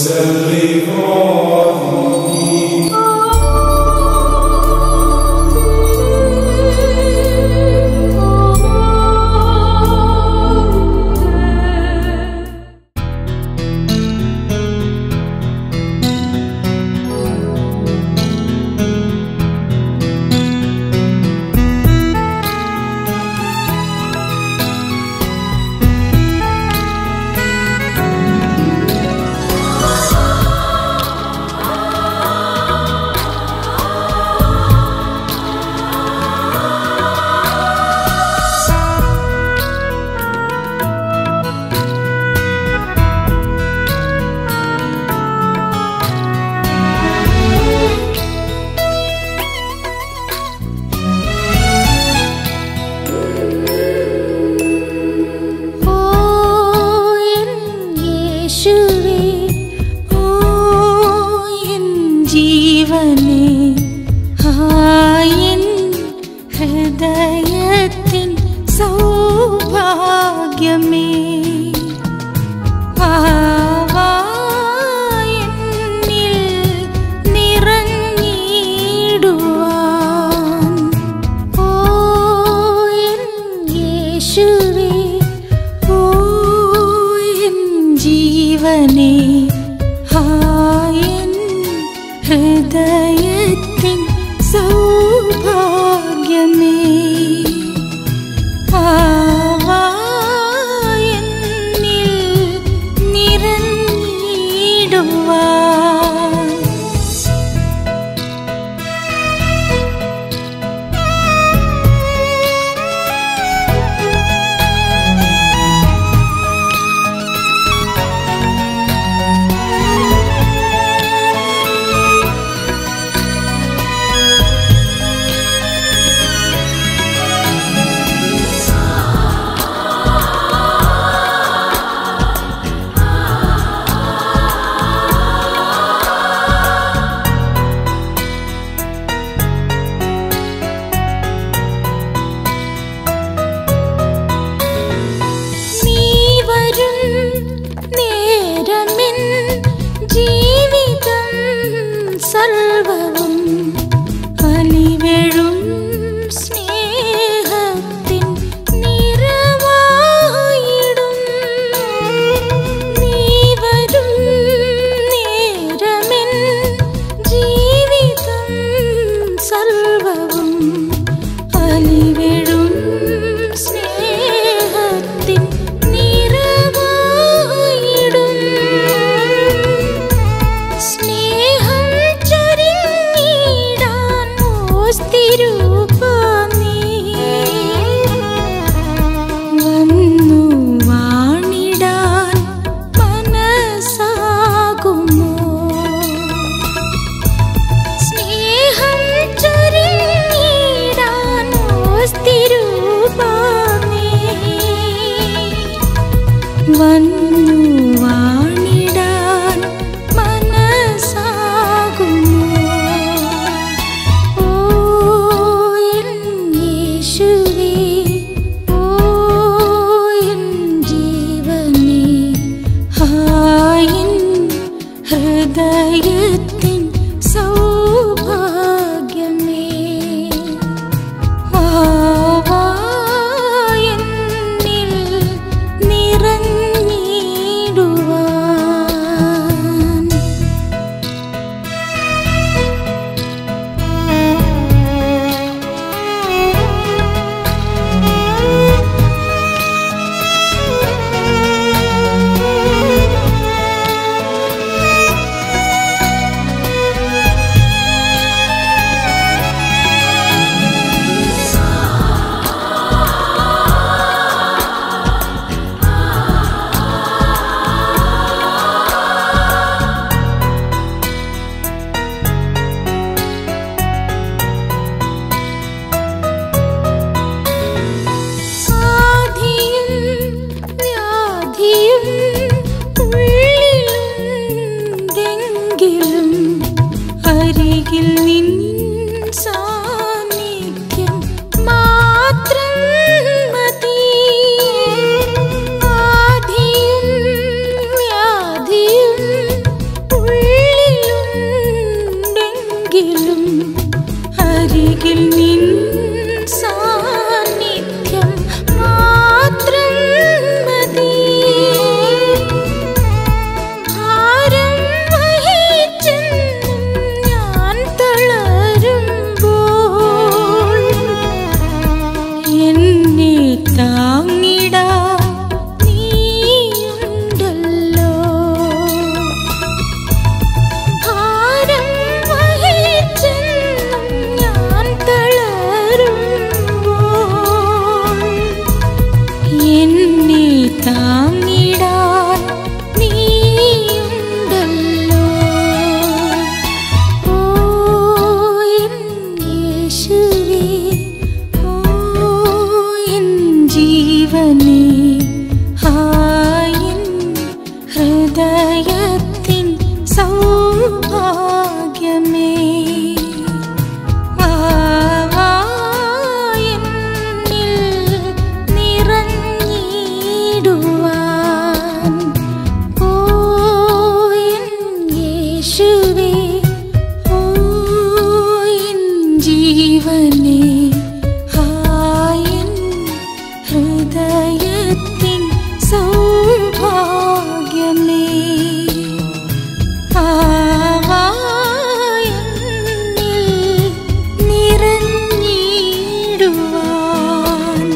ഓ N യേശുവേ ഓ N ജീവനേ ആയൻ ഹൃദയത്തിൻ സൗഭാഗ്യമേ ആവായെന്നിൽ നിറഞ്ഞിടുവാൻ ഓ എൻ യേശുവേ ഓ എൻ ജീവനേ ഹായൻ ഹൃദയത്തിൻ സൗഭാഗ്യമേ ആവായെന്നിൽ നിറഞ്ഞിടുവാൻ ഹൃദയത്തിൻ സൗഭാഗ്യമേ വാവായെന്നിൽ നിറഞ്ഞിടുവാൻ ഓ എൻ യേശുവേ ഓ എൻ ജീവനേ ഹായൻ ഹൃദയത്തിൻ സൗഭാഗ്യമേ ആവായെന്നിൽ നിറഞ്ഞിടുവാൻ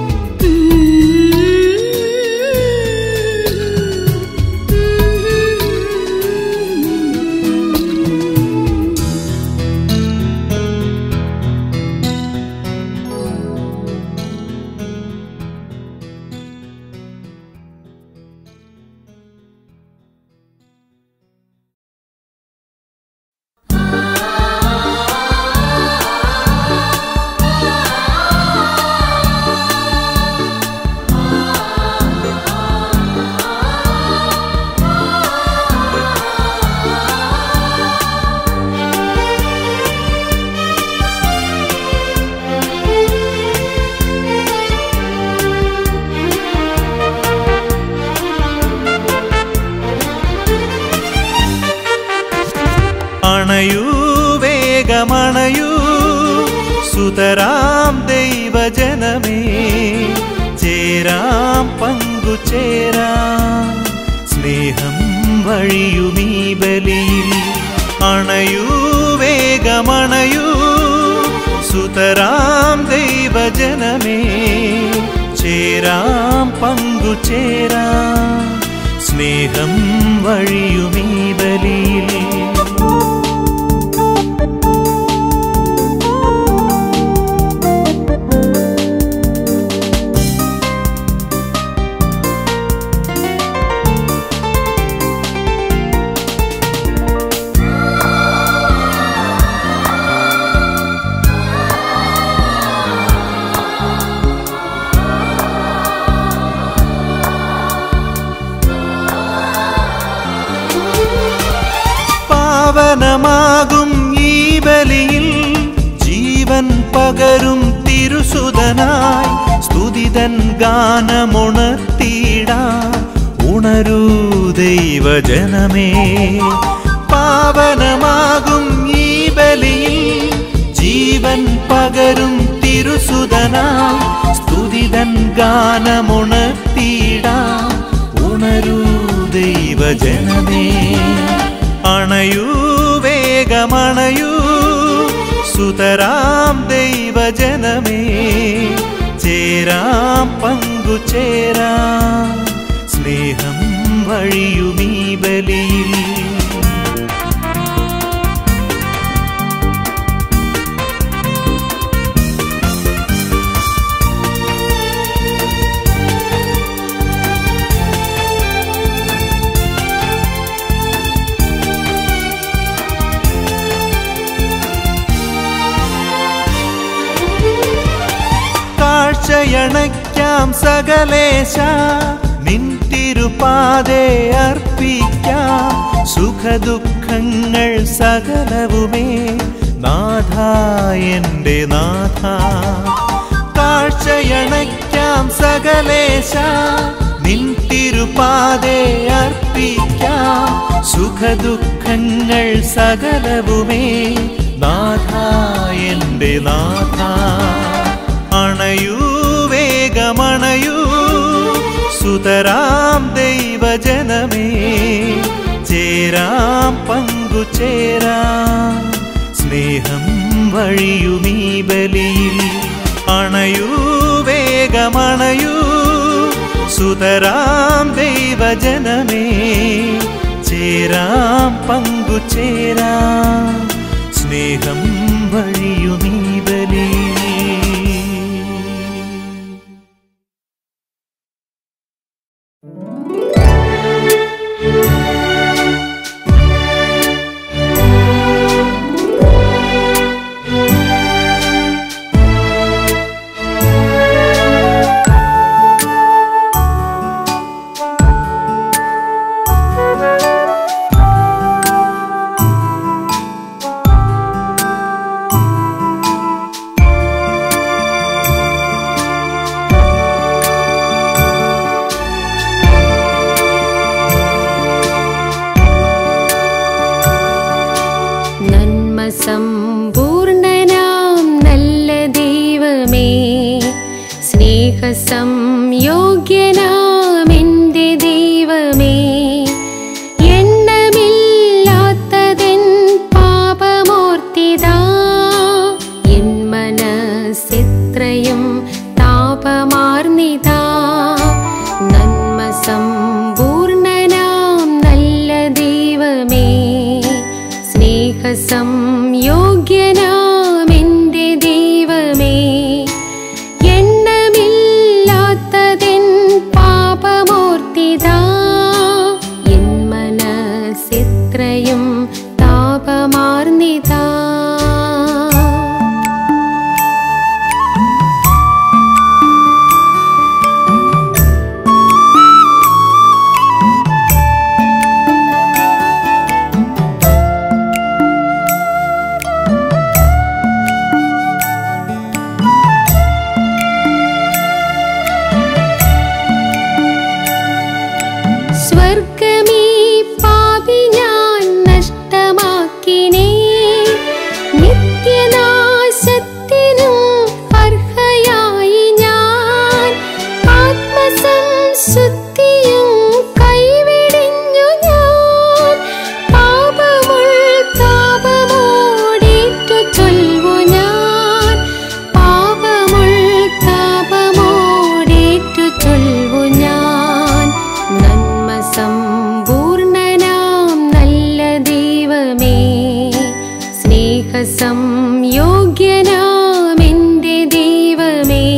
അണയൂ വേഗമണയൂ സുതരാം ദൈവജനമേ ചേരാം പങ്കുചേരാം സ്നേഹം വഴിയുമീ ബലിയിൽ അണയൂ വേഗമണയൂ സുതരാം ദൈവജനമേ ചേരാം പങ്കുചേരാം സ്നേഹം വഴിയുമീ ബലിയിൽ പാവനമാകും ഈ ബലിയിൽ ജീവൻ പകരും തിരുസുതനായി സ്തുതിതൻ ഗാനമുണർത്തിയിടാം ഉണരൂ ദൈവജനമേ പാവനമാകും ഈ ബലിയിൽ ജീവൻ പകരും തിരുസുതനായി സ്തുതിതൻ ഗാനമുണർത്തിയിടാം ഉണരൂ ദൈവജനമേ അണയൂ വേഗമണയൂ സുതരാം ദൈവജനമേ ചേരാം പങ്കുചേരാം സ്നേഹം വഴിയുമീ ബലിയിൽ കാഴ്ചയണയ്ക്കാം സകലേശ നിൻ തിരുപാതെ അർപ്പിക്കാം സുഖദുഃഖങ്ങൾ സകലവുമേ നാഥ എൻ്റെ നാഥ കാഴ്ചയണയ്ക്കാം സകലേശ നിൻ തിരുപാതെ അർപ്പിക്കാം സുഖദുഃഖങ്ങൾ സകലവുമേ നാഥ എൻ്റെ നാഥ അണയൂ വേഗമണയൂ സുതരാം ദൈവജനമേ ചേരാം പങ്കുചേരാം സ്നേഹം വഴിയുമീ ബലിയിൽ അണയൂ വേഗമണയൂ സുതരാം ദൈവജനമേ ചേരാം പങ്കുചേരാം സ്നേഹം വഴിയുമീ ബലിയിൽ ആ സ്നേഹസംയോഗ്യനാമെന്റെ ദൈവമേ എണ്ണമില്ലാത്തതെൻ പാപമോർത്തിതാ എൻ മനസ്സെത്രയും താപമാർന്നിതാ സ്വർഗമീ പാപി ഞാൻ നഷ്ടമാക്കിനേ നിത്യനാശത്തിനും അർഹയായി ഞാൻ ആത്മസംശുദ്ധിയും കൈവിടിഞ്ഞു ഞാൻ പാപമുൾ താപമോടേറ്റു ചൊൽവു ഞാൻ പാപമുൾ താപമോടേറ്റു ചൊൽവു ഞാൻ നന്മ സമ്പൂർണനാം നല്ല ദൈവമേ സ്നേഹസംയോഗ്യനാമെന്റെ ദൈവമേ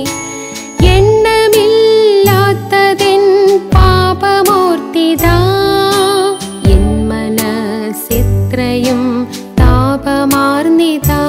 എണ്ണമില്ലാത്തതെൻ പാപമോർത്തിതാ എൻ മനസ്സെത്രയും താപമാർന്നിതാ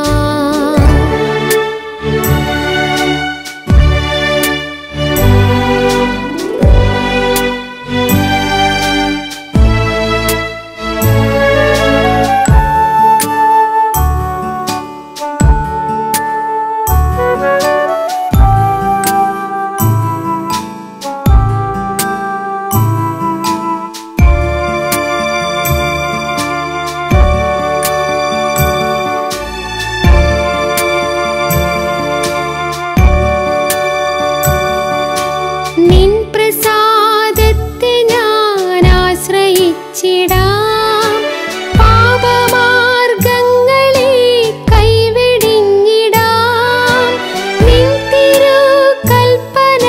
നിൻ പ്രസാദത്തെ ഞാൻ ആശ്രയിച്ചിടാം പാപമാർഗങ്ങളെ കൈവിടിഞ്ഞിടാം നിൻ തിരുകൽപ്പന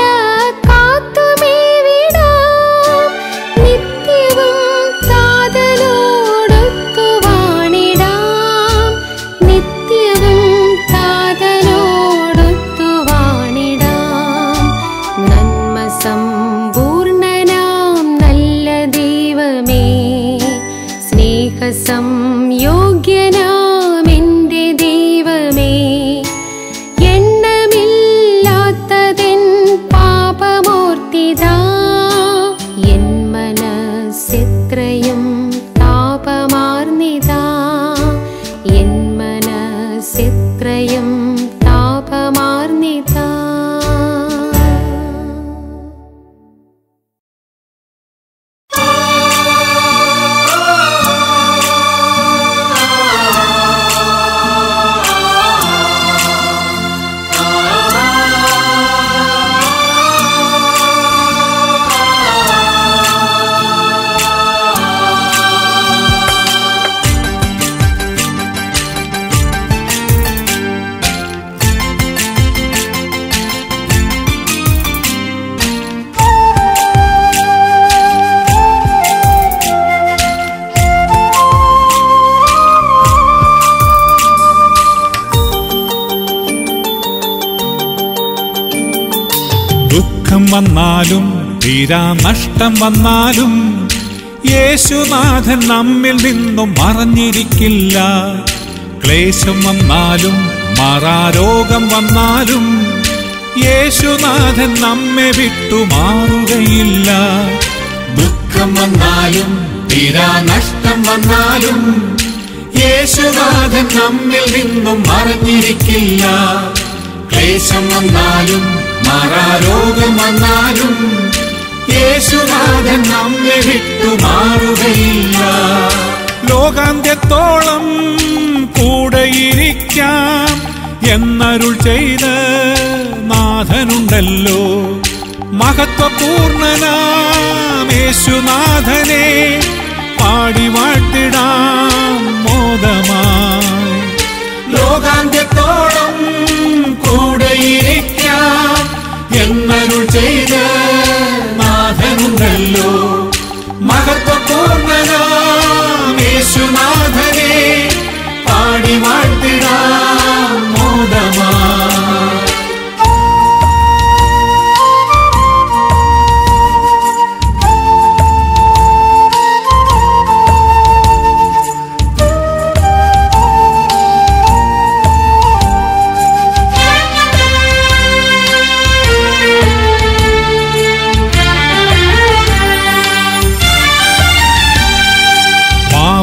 കാത്തുമേവിടാം നിത്യവും താതനോടൊത്തു വാണിടാം നിത്യവും താതനോടൊത്തു വാണിടാം നന്മ സമ്പൂർണനാം നല്ല ദൈവമേ സ്നേഹസംയോഗ്യനാമെന്റെ ദൈവമേ എണ്ണമില്ലാത്തതെൻ പാപമോർത്തിതാ എൻ മനസ്സെത്രയും താപമാർന്നിതാ എൻ മനസ്സെത്രയും താപമാർന്നിതാ ദുഃഖം വന്നാലും തീരാ നഷ്ടം വന്നാലും യേശുനാഥൻ നമ്മിൽ നിന്നും മറഞ്ഞിരിക്കില്ല ക്ലേശം വന്നാലും മാറാരോഗം വന്നാലും യേശുനാഥൻ നമ്മെ വിട്ടു മാറുകയില്ല ദുഃഖം വന്നാലും തീരാ നഷ്ടം വന്നാലും യേശുനാഥൻ നമ്മിൽ നിന്നും മറഞ്ഞിരിക്കില്ല ക്ലേശം വന്നാലും മാറാരോഗം വന്നാലും യേശുനാഥൻ നമ്മെ വിട്ടു മാറുകയില്ല ലോകാന്ത്യത്തോളം കൂടെയിരിക്കാം എന്നരുൾ ചെയ്ത നാഥനുണ്ടല്ലോ മഹത്വപൂർണനാം യേശുനാഥനെ പാടി വാട്ടിടാം മോദമായി ലോകാന്ത്യത്തോളം കൂടെയിരിക്കാം എന്നരുൾ ചെയ്ത നാഥനുണ്ടല്ലോ മഹത്വപൂർണനാം യേശുനാഥനെ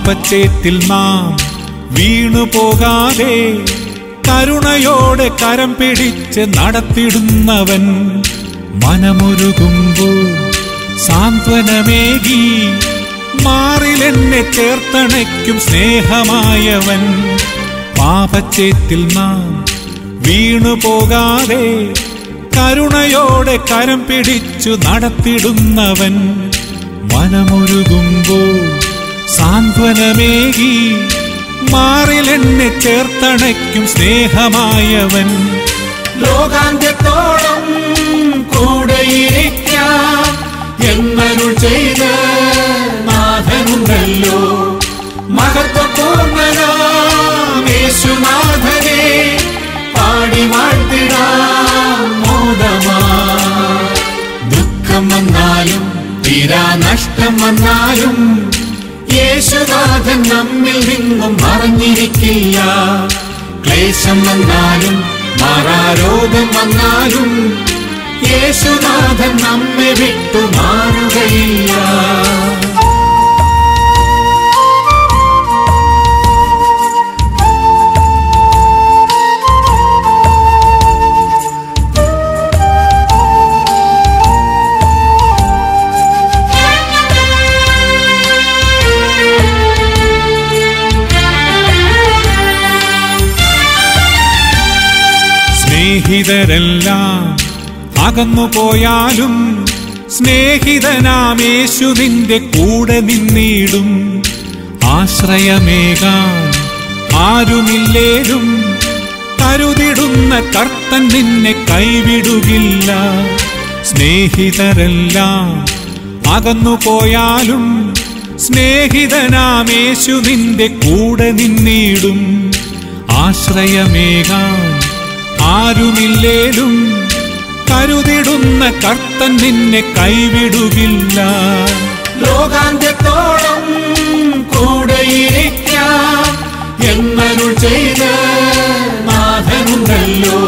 പാപച്ചേറ്റിൽ നാം വീണു പോകാതെ കരുണയോടെ കരം പിടിച്ച് നടത്തിടുന്നവൻ മനമൊരുകുമ്പോൾ സാന്ത്വനമേകി മാറിലെന്നെ ചേർത്തണയ്ക്കും സ്നേഹമായവൻ പാപച്ചേറ്റിൽ നാം വീണു പോകാതെ കരുണയോടെ കരം പിടിച്ചു നടത്തിടുന്നവൻ മനമൊരുകുമ്പോൾ സാന്ത്വനമേകി മാറിലെന്നെ ചേർത്തണയ്ക്കും സ്നേഹമായവൻ ലോകാന്ത്യത്തോളം കൂടെയിരിക്കാം എന്നരുൾ ചെയ്ത നാഥനുണ്ടല്ലോ മഹത്വപൂർണനാം യേശുനാഥനെ പാടി വാഴ്ത്തിടാം മോദമാ ദുഃഖം വന്നാലും തീരാ നഷ്ടം വന്നാലും യേശുനാഥൻ നമ്മിൽ നിന്നും മറഞ്ഞിരിക്കില്ല ക്ലേശം വന്നാലും മാറാരോഗം വന്നാലും യേശുനാഥൻ നമ്മെ വിട്ടു മാറുകയില്ല സ്നേഹിതരെല്ലാം അകന്നു പോയാലും സ്നേഹിതനാമേശു നിന്റെ കൂടെ നിന്നിടും ആശ്രയമേകാൻ ആരുമില്ലേലും കരുതിടുന്ന കർത്തൻ നിന്നെ കൈവിടുകില്ല സ്നേഹിതരെല്ലാം അകന്നു പോയാലും സ്നേഹിതനാമേശു നിന്റെ കൂടെ നിന്നിടും ആശ്രയമേകാൻ ആരുമില്ലേലും കരുതിടുന്ന കർത്തൻ നിന്നെ കൈവിടുകില്ല ലോകാന്ത്യത്തോളം കൂടെയിരിക്കാം എന്നരുൾ ചെയ്ത നാഥനുണ്ടല്ലോ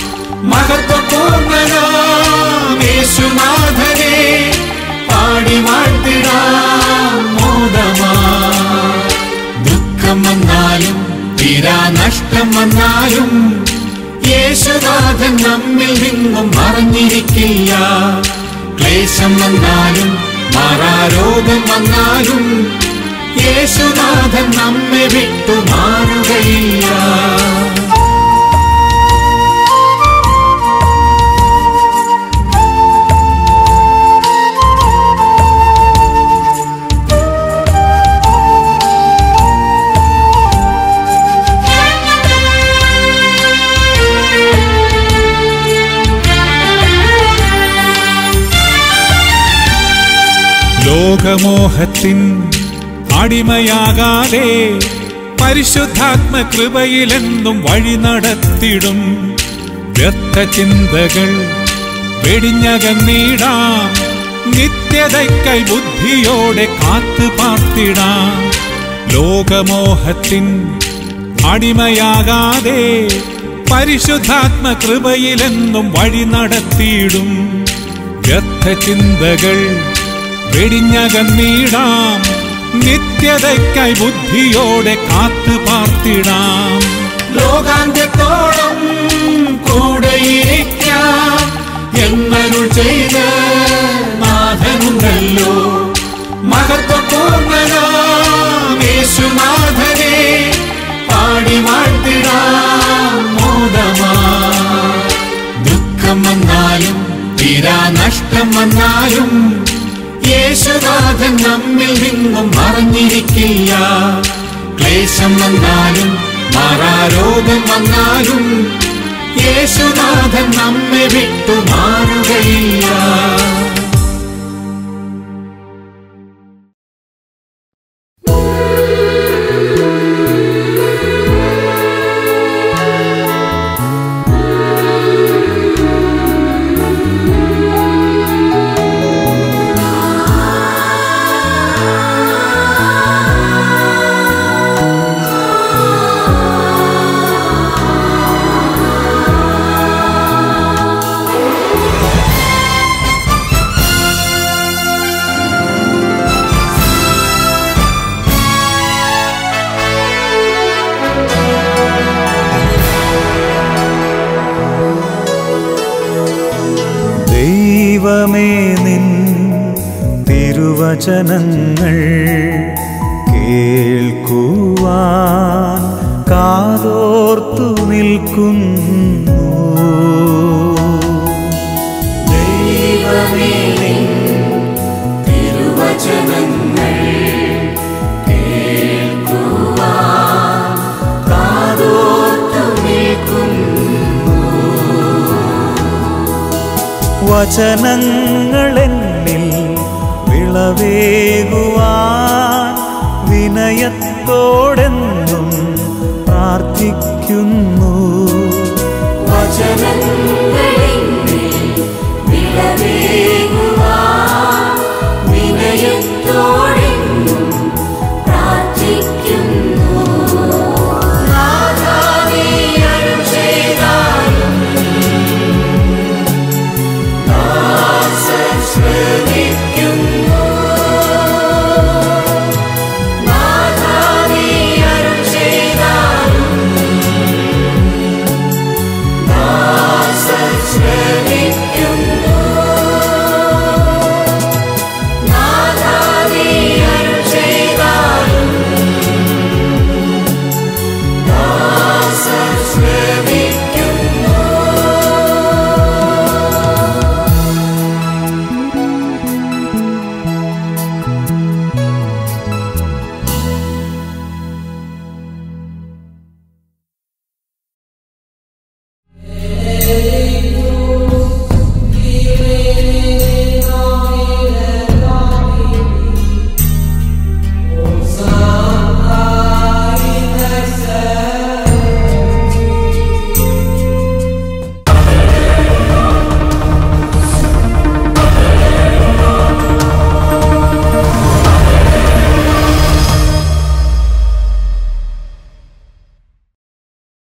മഹത്വപൂർണനാം യേശുനാഥനെ പാടി വാഴ്ത്തിടാം മോദമാ ദുഃഖം വന്നാലും തീരാ നഷ്ടം വന്നാലും യേശുനാഥൻ നമ്മിൽ നിന്നും മറഞ്ഞിരിക്കില്ല ക്ലേശം വന്നാലും മാറാരോഗം വന്നാലും യേശുനാഥൻ നമ്മെ വിട്ടു മാറുകയില്ല ലോകമോഹത്തിൻ അടിമയാകാതെ പരിശുദ്ധാത്മ കൃപയിലെന്നും വഴി നടത്തിടും വ്യർത്ഥ ചിന്തകൾ വെടിഞ്ഞകന്നീടാം നിത്യതയ്ക്കൈ ബുദ്ധിയോടെ കാത്തു പാർത്തിടാം ലോകമോഹത്തിൻ അടിമയാകാതെ പരിശുദ്ധാത്മ കൃപയിലെന്നും വഴി നടത്തിയിടും വ്യർത്ഥ ചിന്തകൾ വെടിഞ്ഞകന്നീടാം നിത്യതയ്ക്കായി ബുദ്ധിയോടെ കാത്തു പാർത്തിടാം ലോകാന്ത്യത്തോളം കൂടെയിരിക്കാം എന്നരുൾ ചെയ്ത നാഥനുണ്ടല്ലോ മഹത്വപൂർണനാം യേശുനാഥനെ പാടി വാഴ്ത്തിടാം മോദമാ ദുഃഖം വന്നാലും തീരാ നഷ്ടം വന്നാലും യേശുനാഥൻ നമ്മിൽ നിന്നും മറഞ്ഞിരിക്കില്ല ക്ലേശം വന്നാലും മാറാരോഗം വന്നാലും യേശുനാഥൻ നമ്മെ വിട്ടു മാറുകയില്ല ദൈവമേ നിൻ തിരുവചനങ്ങൾ കേൾക്കുവാൻ കാതോർത്തു നിൽക്കുന്നു ദൈവമേ നിൻ തിരുവചനങ്ങൾ കേൾക്കുവാൻ കാതോർത്തു നിൽക്കുന്നു വചനങ്ങളെന്നിൽ വിളവേകുവാൻ വിനയത്തോടെന്നും പ്രാർത്ഥിക്കുന്നു വചനങ്ങൾ